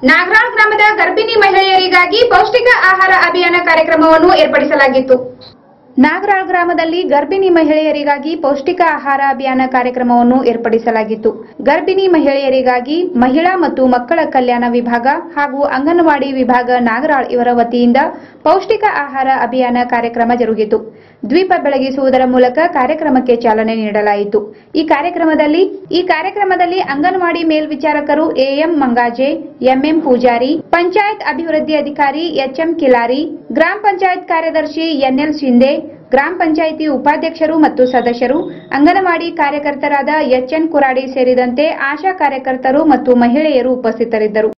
ನಾಗರಾಳ್ ಗ್ರಾಮದ ಗರ್ಭಿಣಿ ಮಹಿಳೆಯರಿಗಾಗಿ ಪೌಷ್ಟಿಕ ಆಹಾರ ಅಭಿಯಾನ ಕಾರ್ಯಕ್ರಮವನ್ನು ಏರ್ಪಡಿಸಲಾಗಿತ್ತು ನಾಗರಾಳ್ ಗ್ರಾಮದಲ್ಲಿ ಗರ್ಭಿಣಿ ಮಹಿಳೆಯರಿಗಾಗಿ ಪೌಷ್ಟಿಕ ಆಹಾರ ಅಭಿಯಾನ ಕಾರ್ಯಕ್ರಮವನ್ನು ಏರ್ಪಡಿಸಲಾಗಿತ್ತು ಗರ್ಭಿಣಿ ಮಹಿಳೆಯರಿಗಾಗಿ ಮಹಿಳಾ ಮತ್ತು ಮಕ್ಕಳ ಕಲ್ಯಾಣ ವಿಭಾಗ ಹಾಗೂ ಅಂಗನವಾಡಿ ವಿಭಾಗ ನಾಗರಾಳ್ ಇವರ ವತಿಯಿಂದ ಪೌಷ್ಟಿಕ ಆಹಾರ ಅಭಿಯಾನ ಕಾರ್ಯಕ್ರಮ ಜರುಗಿತು ದ್ವೀಪ ಬೆಳಗಿಸುವುದರ ಮೂಲಕ ಕಾರ್ಯಕ್ರಮಕ್ಕೆ ಚಾಲನೆ ನೀಡಲಾಯಿತು ಈ ಕಾರ್ಯಕ್ರಮದಲ್ಲಿ ಈ ಕಾರ್ಯಕ್ರಮದಲ್ಲಿ ಅಂಗನವಾಡಿ ಮೇಲ್ವಿಚಾರಕರು ಎಎಂ ಮಂಗಾಜೆ ಎಂಎಂ ಪೂಜಾರಿ ಪಂಚಾಯತ್ ಅಭಿವೃದ್ಧಿ ಅಧಿಕಾರಿ ಎಚ್ಎಂ ಕಿಲಾರಿ ಗ್ರಾಮ ಪಂಚಾಯತ್ ಕಾರ್ಯದರ್ಶಿ ಎನ್ಎಲ್ ಶಿಂದೆ ಗ್ರಾಮ ಪಂಚಾಯಿತಿ ಉಪಾಧ್ಯಕ್ಷರು ಮತ್ತು ಸದಸ್ಯರು ಅಂಗನವಾಡಿ ಕಾರ್ಯಕರ್ತರಾದ ಎಚ್ಎನ್ ಕುರಾಡಿ ಸೇರಿದಂತೆ ಆಶಾ ಕಾರ್ಯಕರ್ತರು ಮತ್ತು ಮಹಿಳೆಯರು ಉಪಸ್ಥಿತರಿದ್ದರು